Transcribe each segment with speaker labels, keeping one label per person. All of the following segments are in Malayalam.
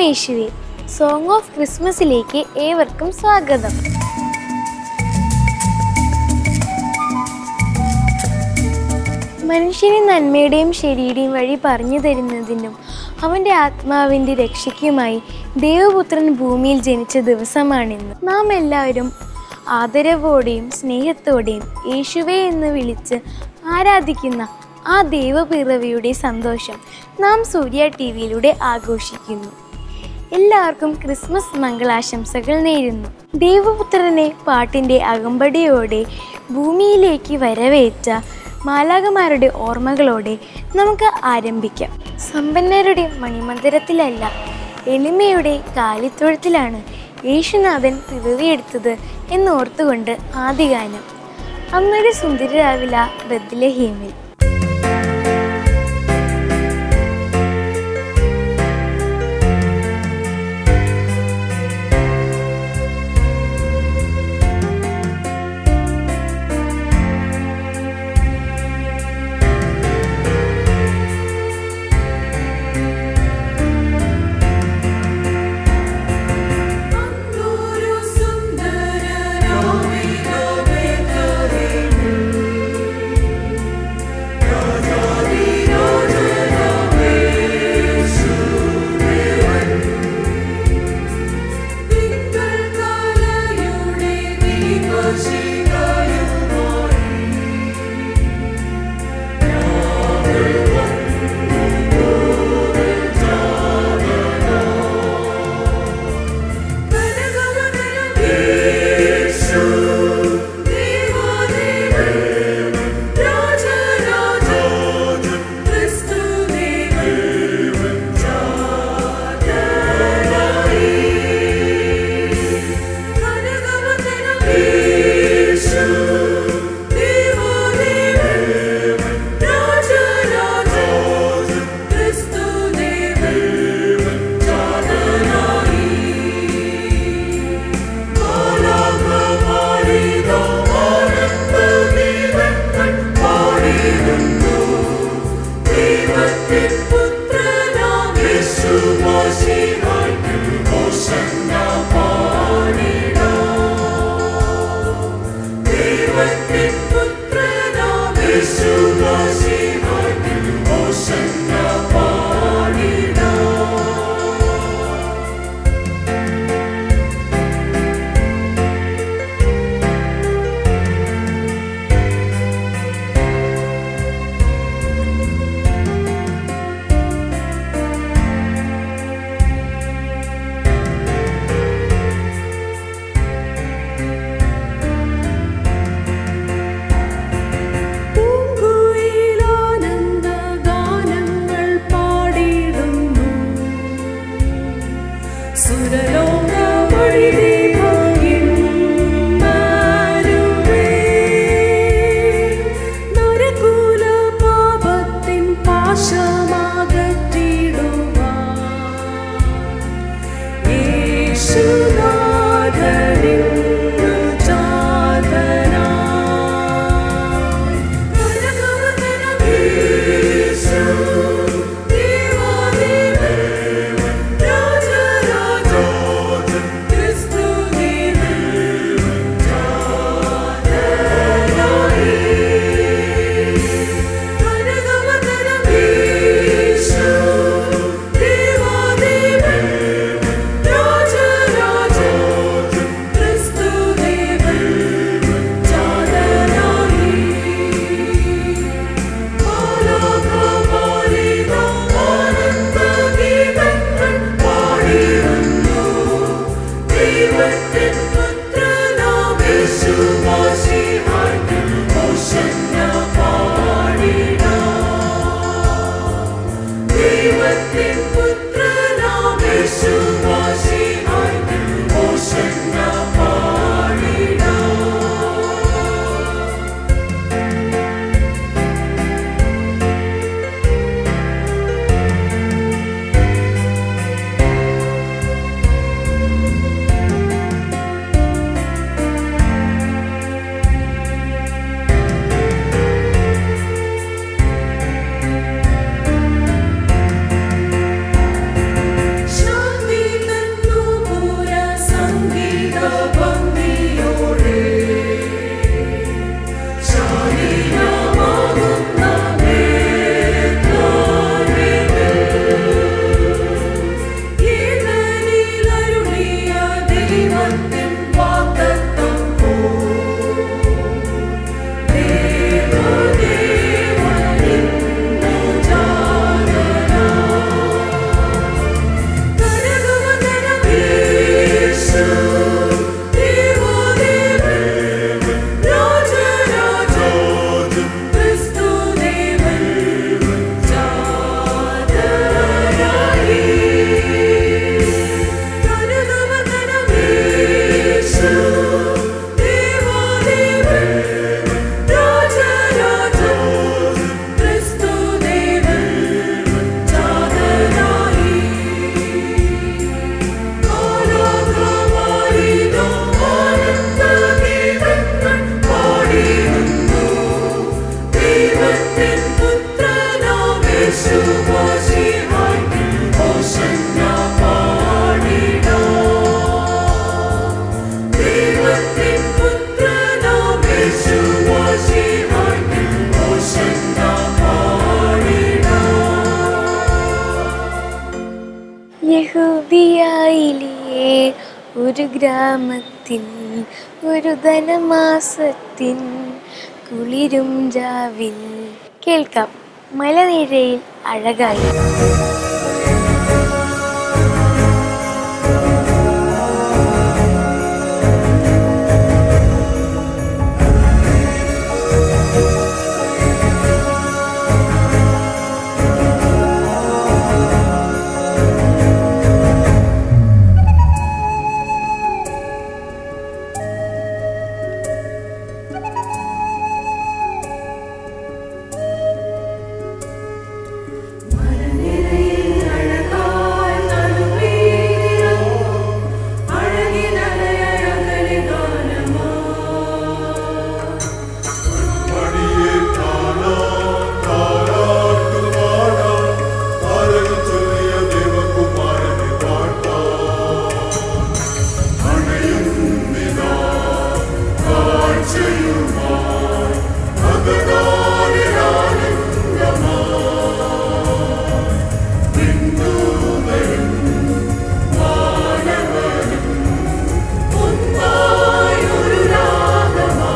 Speaker 1: യേശുവെ സോങ് ഓഫ് ക്രിസ്മസിലേക്ക് ഏവർക്കും സ്വാഗതം മനുഷ്യനെ നന്മയുടെയും ശരിയുടെയും വഴി പറഞ്ഞു തരുന്നതിനും അവൻ്റെ ആത്മാവിൻ്റെ രക്ഷയ്ക്കുമായി ദേവപുത്രൻ ഭൂമിയിൽ ജനിച്ച ദിവസമാണിന്ന് നാം എല്ലാവരും ആദരവോടെയും സ്നേഹത്തോടെയും യേശുവേ എന്ന് വിളിച്ച് ആരാധിക്കുന്ന ആ ദൈവപിറവിയുടെ സന്തോഷം നാം സൂര്യ ടി വിയിലൂടെ ആഘോഷിക്കുന്നു എല്ലാവർക്കും ക്രിസ്മസ് മംഗളാശംസകൾ നേരുന്നു ദേവപുത്രനെ പാട്ടിൻ്റെ അകമ്പടിയോടെ ഭൂമിയിലേക്ക് വരവേറ്റ മാലാകമാരുടെ ഓർമ്മകളോടെ നമുക്ക് ആരംഭിക്കാം സമ്പന്നരുടെ മണിമന്ദിരത്തിലല്ല എളിമയുടെ കാലിത്തൊഴുത്തിലാണ് യേശുനാഥൻ പിറവിയെടുത്തത് എന്നോർത്തുകൊണ്ട് ആദ്യഗാനം അമ്മയുടെ സുന്ദരരാവില ബദ്ലഹീമിൽ
Speaker 2: അന്നൊരു സുന്ദരരാവില ബേത്ലഹേമിൽ രാജാതിരാജനാമേശുദേവൻ തിങ്കൾ കലയുടെ ദീപശിഖയുമായി യേശു ദേവാദേവൻ രാജരാജൻ ക്രിസ്തുദേവൻ ജാതനായി കനകവദനം യേശു ദേവാദേവൻ രാജരാജൻ ക്രിസ്തുദേവൻ ജാതനായി പൂങ്കുയിലാനന്ദ ഗാനങ്ങൾ പാടിയിടുന്നു സുരലോക വഴിദീപകിൻ മാരുവേ നരകുല പാപത്തിൻ പാശമാകറ്റിടുവാൻ യേശുനാഥനിന്നു ജാതനായി യേശു ദേവാദേവൻ രാജരാജൻ ക്രിസ്തുദേവൻ ജാതനായി കനകവദനം യേശു ദേവാദേവൻ രാജരാജൻ ക്രിസ്തുദേവൻ ജാതനായി ദൈവത്തിൻ പുത്രനാമേശു ഓശന്ന പാടിടാ ശാന്തി
Speaker 1: യഹൂദിയായിലെ ഒരു ഗ്രാമത്തിൽ ഒരു ധനമാസത്തിൻ കുളിരും ജാവിൽ കേൾക്കാം മലനിരയിൽ അഴകായി
Speaker 2: അഴകായി നടുവീരോ അഴകിനലയഴകനെ ഗാനമോ
Speaker 3: മണിയെ കാണാൻ താരാട്ടുപാടാൻ താരകം ചൊല്ലിയ ദേവകുമാരനെ പാട്ടാൻ അണയുന്നിതാ കാഴ്ചയുമായി ഭഗവാനാനന്ദമായി ബിന്ദുവരും മാനവരും
Speaker 2: ഒന്നായൊരു രാഗമായി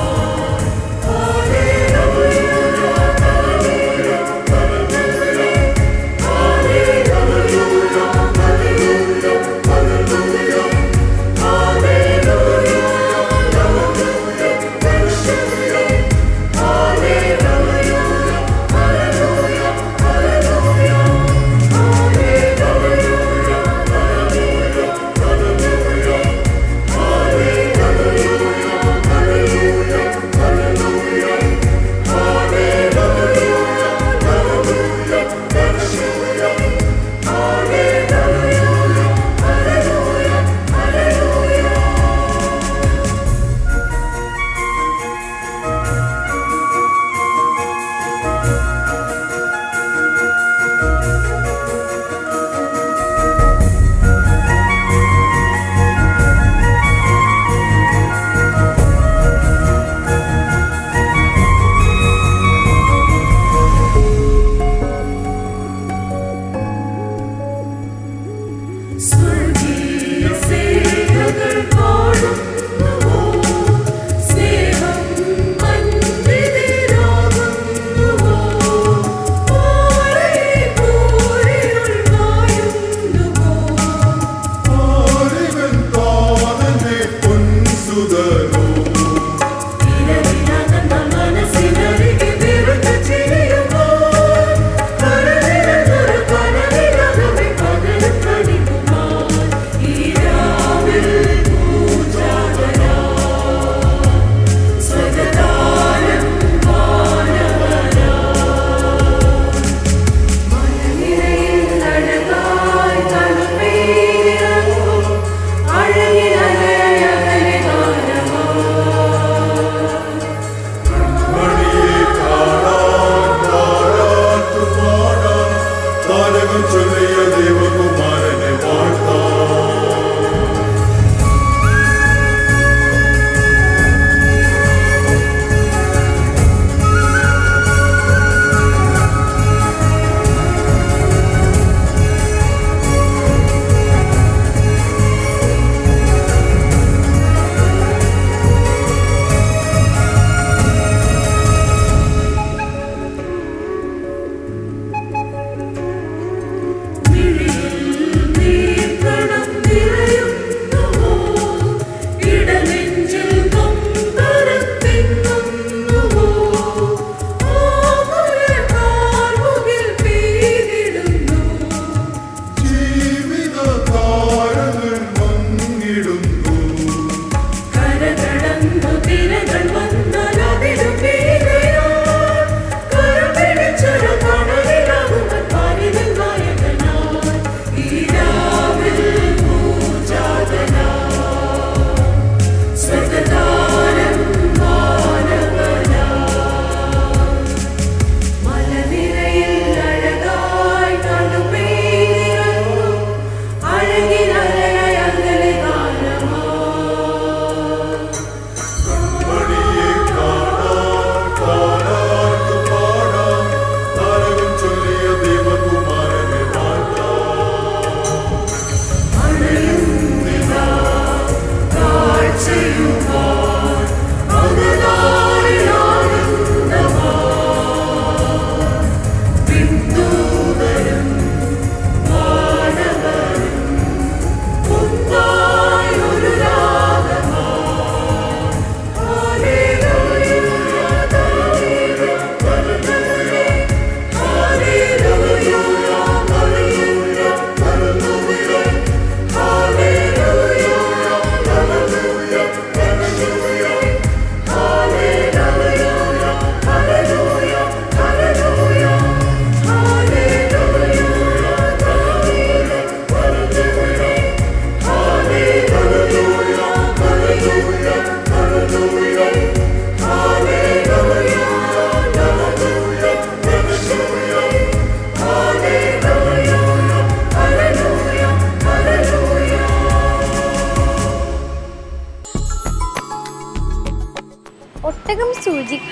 Speaker 2: സ്വർഗീയ സേവകൾ പാടുന്നുവോ സ്നേഹം മന്ദിരാകുന്നുവോ ഓരേ പൂരിരുൾ മായുന്നുവോ
Speaker 3: ആരിവൻ താതനെ പൊൻസുതനോ
Speaker 2: ഇരവിനകന്ന മനസ്സിനരികെ വിരുന്ന ചിരിയുമായി കരനിരന്നൊരു കനലിനകമെ പകലും കണിവുമായി ഈ രാവിൽ പൂജാതനാ സ്വഗതാരം മാനവനാ മലനിരയിൽ അഴകായി തണുപ്പേറിറങ്ങും അഴകിലഴകനെ ഗാനമോ
Speaker 3: മണിയെ കാണാൻ താരാട്ടുപാടാൻ താരകം ചൊല്ലിയ ദേവകുമാരനെ പാട്ടാൻ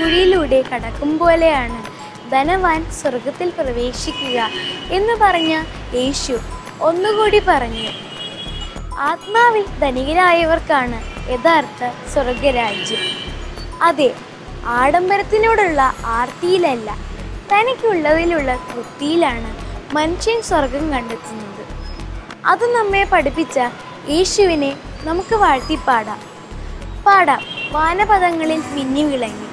Speaker 1: കുഴിയിലൂടെ കടക്കും പോലെയാണ് ധനവാൻ സ്വർഗത്തിൽ പ്രവേശിക്കുക എന്ന് പറഞ്ഞ യേശു ഒന്നുകൂടി പറഞ്ഞു ആത്മാവിൽ ധനികരായവർക്കാണ് യഥാർത്ഥ സ്വർഗരാജ്യം അതെ ആഡംബരത്തിനോടുള്ള ആർത്തിയിലല്ല തനിക്കുള്ളതിലുള്ള തൃപ്തിയിലാണ് മനുഷ്യൻ സ്വർഗം കണ്ടെത്തുന്നത് അത് നമ്മെ പഠിപ്പിച്ച യേശുവിനെ നമുക്ക് വാഴ്ത്തിപ്പാടാം പാടാം വാനപദങ്ങളിൽ മിന്നി വിളങ്ങി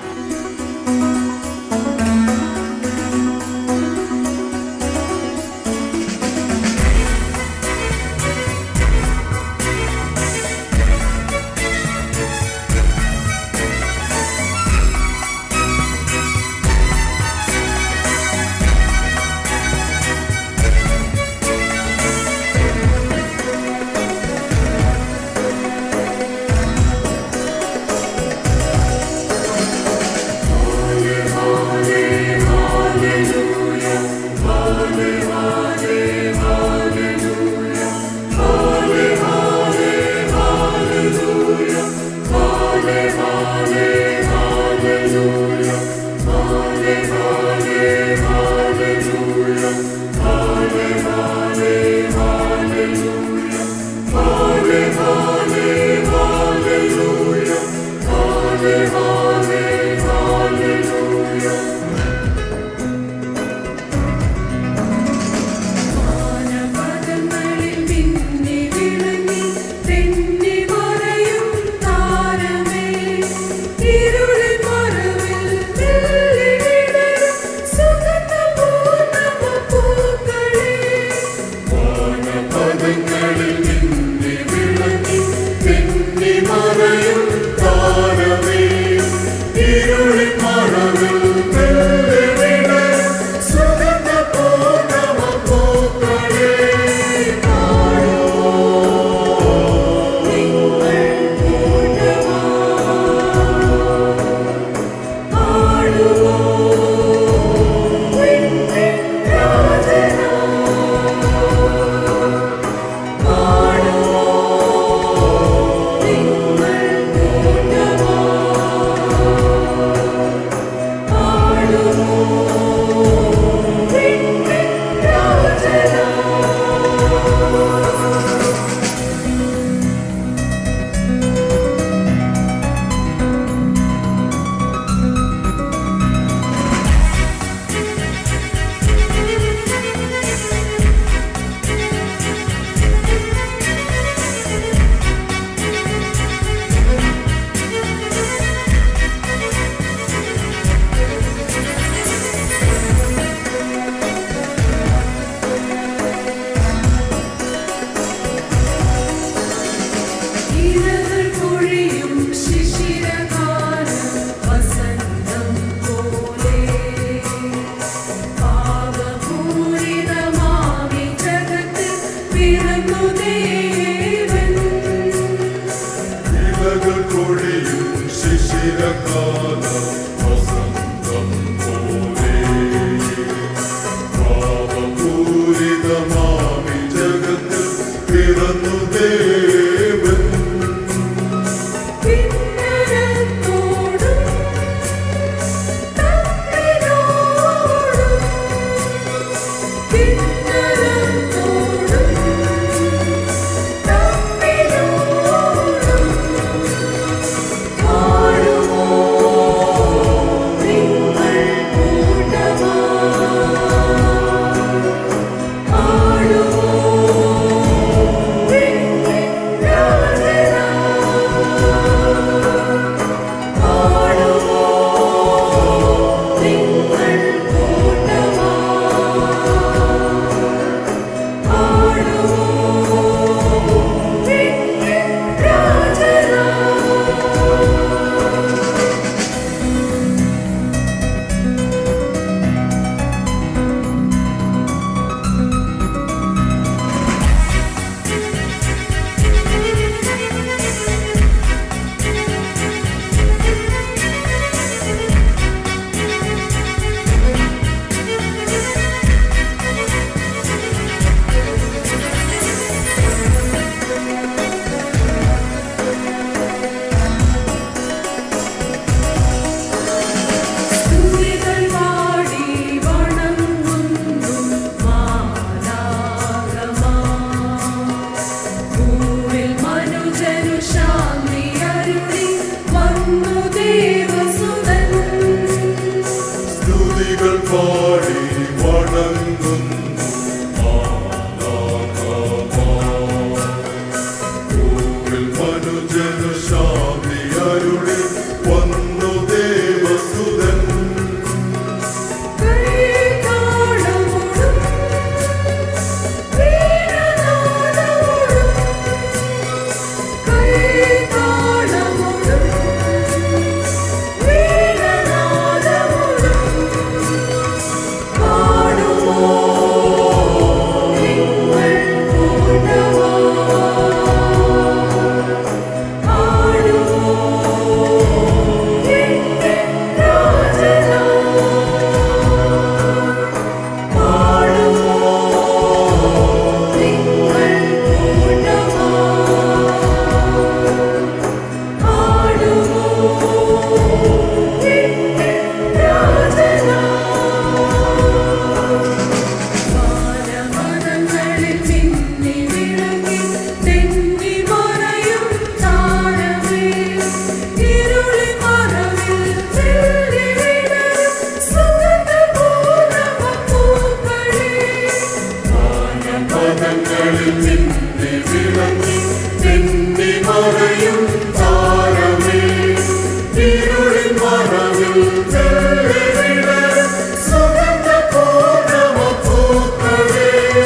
Speaker 3: മിന്നി വിളങ്ങി മിന്നി മറയും താരമേ ഇരുളിൻ മറവിൽ വെള്ളി വിടരും സുഗന്ധ പൂർണ്ണമ പൂക്കളേ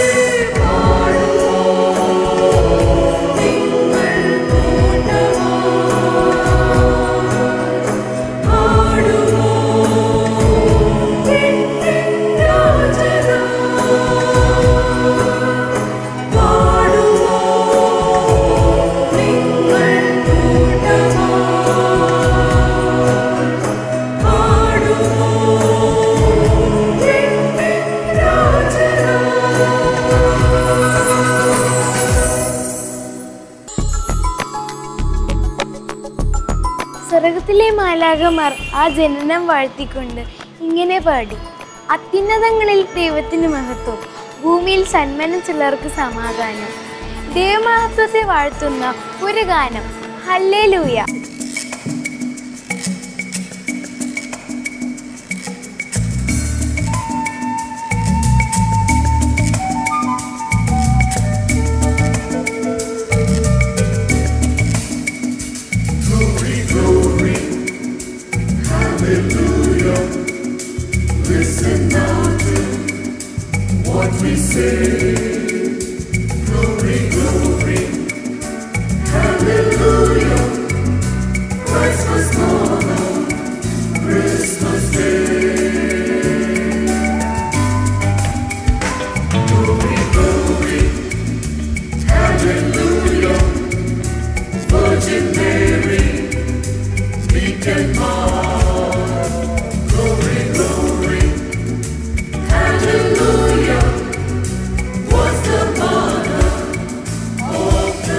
Speaker 1: സ്വർഗത്തിലെ മാലാകമാർ ആ ജനനം വാഴ്ത്തിക്കൊണ്ട് ഇങ്ങനെ പാടി അത്യുന്നതങ്ങളിൽ ദൈവത്തിന് മഹത്വം ഭൂമിയിൽ സന്മനം ചിലർക്ക് സമാധാനം ദൈവമഹത്വത്തെ വാഴ്ത്തുന്ന ഒരു ഗാനം ഹല്ലേ ലൂയ
Speaker 3: Glory, glory, hallelujah. Listen now to what we say. Glory, glory, hallelujah. Christ was born on Christmas Day. Glory, glory, hallelujah. Virgin Mary, meek and mild. Glory, glory, hallelujah. Was the mother of the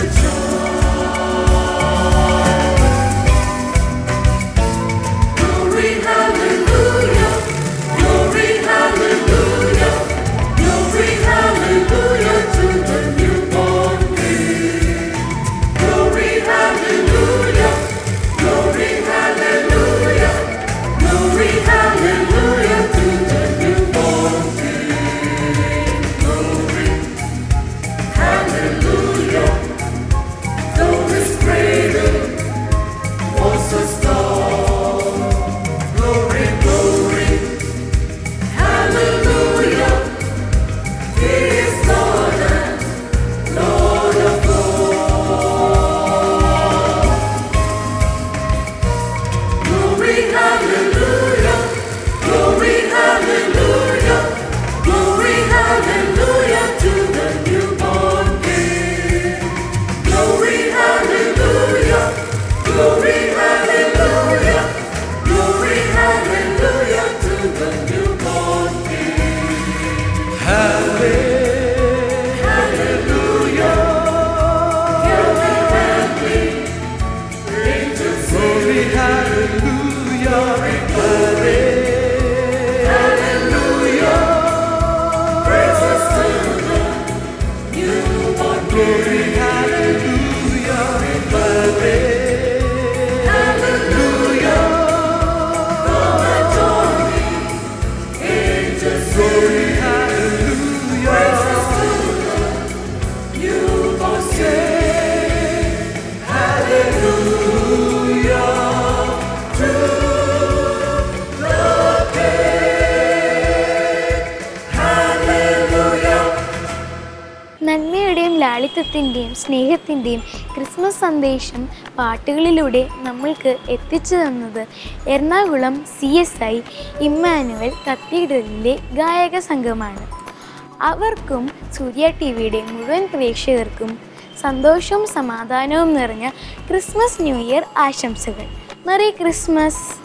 Speaker 3: child. Glory, hallelujah. Glory, hallelujah. Glory, hallelujah to the newborn King. Glory, hallelujah. Glory, hallelujah. Glory, hallelujah to the newborn King. Glory, hallelujah. Though his cradle was a star. Glory, glory, hallelujah. He is Lord and Lord of all. Glory, hallelujah. Glory, hallelujah. Glory, hallelujah to the newborn King. Glory, hallelujah. Glory, hallelujah. Glory, hallelujah to the newborn King. Hallelujah. Heavenly, heavenly, angels sing. Glory, glory. Hallelujah. Praises to the newborn Glory, hallelujah. Glory, hallelujah. Come and join me. Angels sing. Praises to the newborn King. Hallelujah. To the King. Hallelujah.
Speaker 1: നന്മയുടെയും ലാളിത്യത്തിൻ്റെയും സ്നേഹത്തിൻ്റെയും ക്രിസ്മസ് സന്ദേശം പാട്ടുകളിലൂടെ നമ്മൾക്ക് എത്തിച്ചു തന്നത് Ernakulam C S I Immanuel കത്തീഡ്രലിലെ ഗായക സംഘമാണ് അവർക്കും സൂര്യ ടി വിയുടെ മുഴുവൻ പ്രേക്ഷകർക്കും സന്തോഷവും സമാധാനവും നിറഞ്ഞ ക്രിസ്മസ് ന്യൂ ഇയർ ആശംസകൾ മെറി ക്രിസ്മസ്